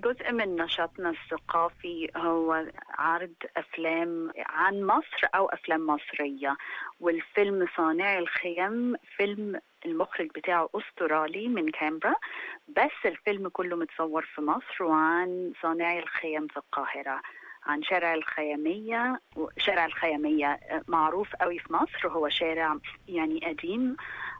جزء من نشاطنا الثقافي هو عرض أفلام عن مصر أو أفلام مصرية والفيلم صانع الخيم فيلم المخرج بتاعه أسترالي من كامبرا بس الفيلم كله متصور في مصر وعن صانعي الخيم في القاهرة عن شارع الخيامية شارع الخيامية معروف قوي في مصر هو شارع يعني قديم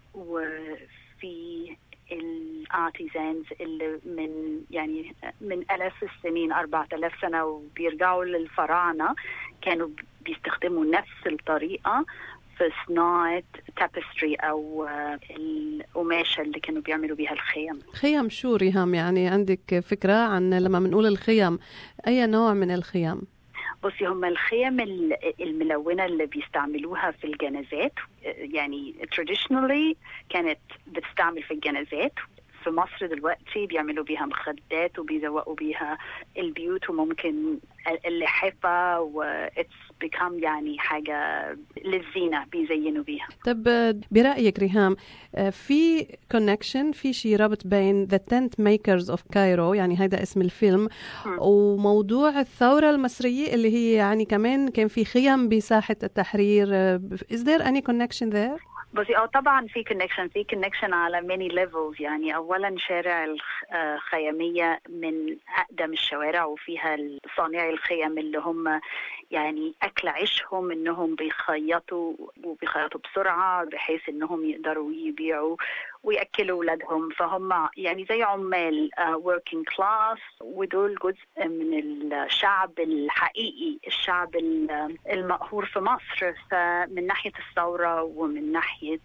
وفي الارتيزانز اللي من يعني من الاف السنين 4000 سنه وبيرجعوا للفراعنه كانوا بيستخدموا نفس الطريقه في صناعة تابستري أو القماشة اللي كانوا بيعملوا بيها الخيم خيم شو ريهام يعني عندك فكرة عن لما بنقول الخيم أي نوع من الخيم؟ بصي هم الخيم الملونة اللي بيستعملوها في الجنازات يعني traditionally كانت بتستعمل في الجنازات في مصر دلوقتي بيعملوا بيها مخدات وبيزوقوا بيها البيوت وممكن اللحافة و it's become يعني حاجة للزينة بيزينوا بيها طب برأيك ريهام في كونكشن في شيء ربط بين The Tent Makers of Cairo يعني هذا اسم الفيلم م. وموضوع الثورة المصرية اللي هي يعني كمان كان في خيم بساحة التحرير Is there any connection there؟ بصي اه طبعا في كونكشن في كونكشن على ماني ليفلز يعني اولا شارع الخياميه من اقدم الشوارع وفيها صانعي الخيم اللي هم يعني اكل عيشهم انهم بيخيطوا وبيخيطوا بسرعه بحيث انهم يقدروا يبيعوا وياكلوا اولادهم فهم يعني زي عمال working كلاس ودول جزء من الشعب الحقيقي الشعب المقهور في مصر فمن ناحيه الثوره ومن ناحيه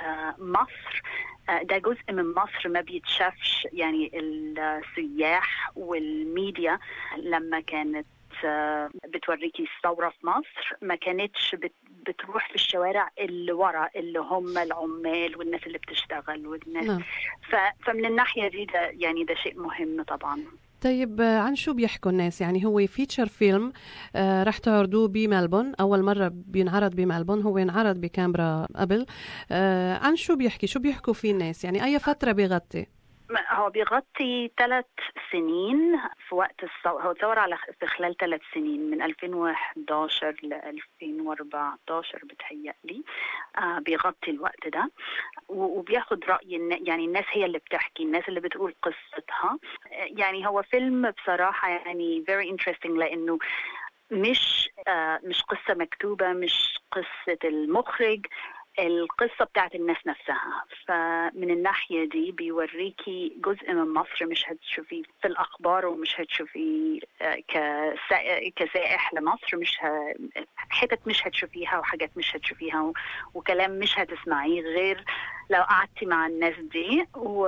مصر ده جزء من مصر ما بيتشافش يعني السياح والميديا لما كانت بتوريكي الثورة في مصر ما كانتش بتروح في الشوارع اللي ورا اللي هم العمال والناس اللي بتشتغل والناس نعم. فمن الناحية دي ده يعني ده شيء مهم طبعا طيب عن شو بيحكوا الناس يعني هو فيتشر فيلم آه رح تعرضوه بملبون اول مره بينعرض بملبون هو انعرض بكامبرا قبل آه عن شو بيحكي شو بيحكوا فيه الناس يعني اي فتره بيغطي هو بيغطي ثلاث سنين في وقت الثورة هو تصور على في خلال ثلاث سنين من 2011 ل 2014 بتهيألي آه بيغطي الوقت ده وبياخد رأي يعني الناس هي اللي بتحكي الناس اللي بتقول قصتها يعني هو فيلم بصراحة يعني very interesting لأنه مش آه مش قصة مكتوبة مش قصة المخرج القصه بتاعت الناس نفسها فمن الناحيه دي بيوريكي جزء من مصر مش هتشوفيه في الاخبار ومش هتشوفيه كسائح لمصر مش ه... حتت مش هتشوفيها وحاجات مش هتشوفيها وكلام مش هتسمعيه غير لو قعدتي مع الناس دي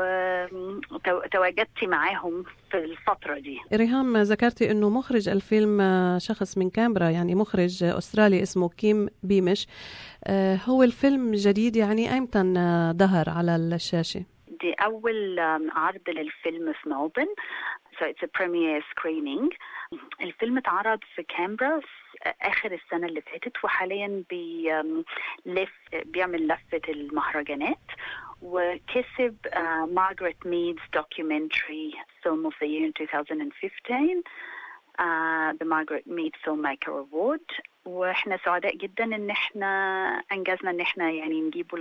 وتواجدتي معاهم في الفترة دي ريهام ذكرتي أنه مخرج الفيلم شخص من كامبرا يعني مخرج أسترالي اسمه كيم بيمش هو الفيلم جديد يعني أيمتى ظهر على الشاشة؟ دي أول عرض للفيلم في ملبن so it's a premiere screening الفيلم اتعرض في كامبرا اخر السنه اللي فاتت وحاليا بيلف بيعمل لفه المهرجانات وكسب مارغريت ميدز دوكيومنتري فيلم اوف ذا يير 2015 uh, the Margaret Mead Filmmaker Award واحنا سعداء جدا ان احنا انجزنا ان احنا يعني نجيبه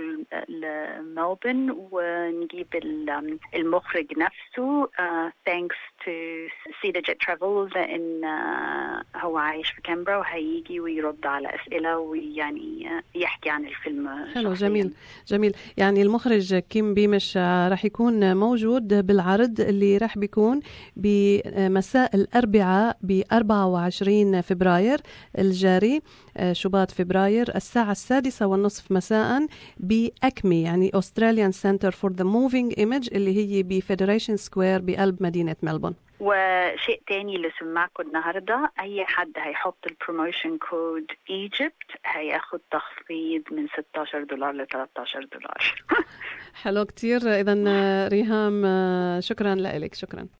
لملبن ونجيب المخرج نفسه uh, thanks to Cedar Jet Travel لان uh, هو عايش في كامبرا وهيجي ويرد على اسئله ويعني يحكي عن الفيلم حلو جميل جميل يعني المخرج كيم بيمش راح يكون موجود بالعرض اللي راح بيكون بمساء الاربعاء ب 24 فبراير الجاري شباط فبراير الساعة السادسة والنصف مساء بأكمي يعني Australian Center for the Moving Image اللي هي بفيدريشن سكوير بقلب مدينة ملبون وشيء تاني اللي سمعكم النهارده اي حد هيحط البروموشن كود ايجيبت هياخد تخفيض من 16 دولار ل 13 دولار حلو كتير اذا ريهام شكرا لك شكرا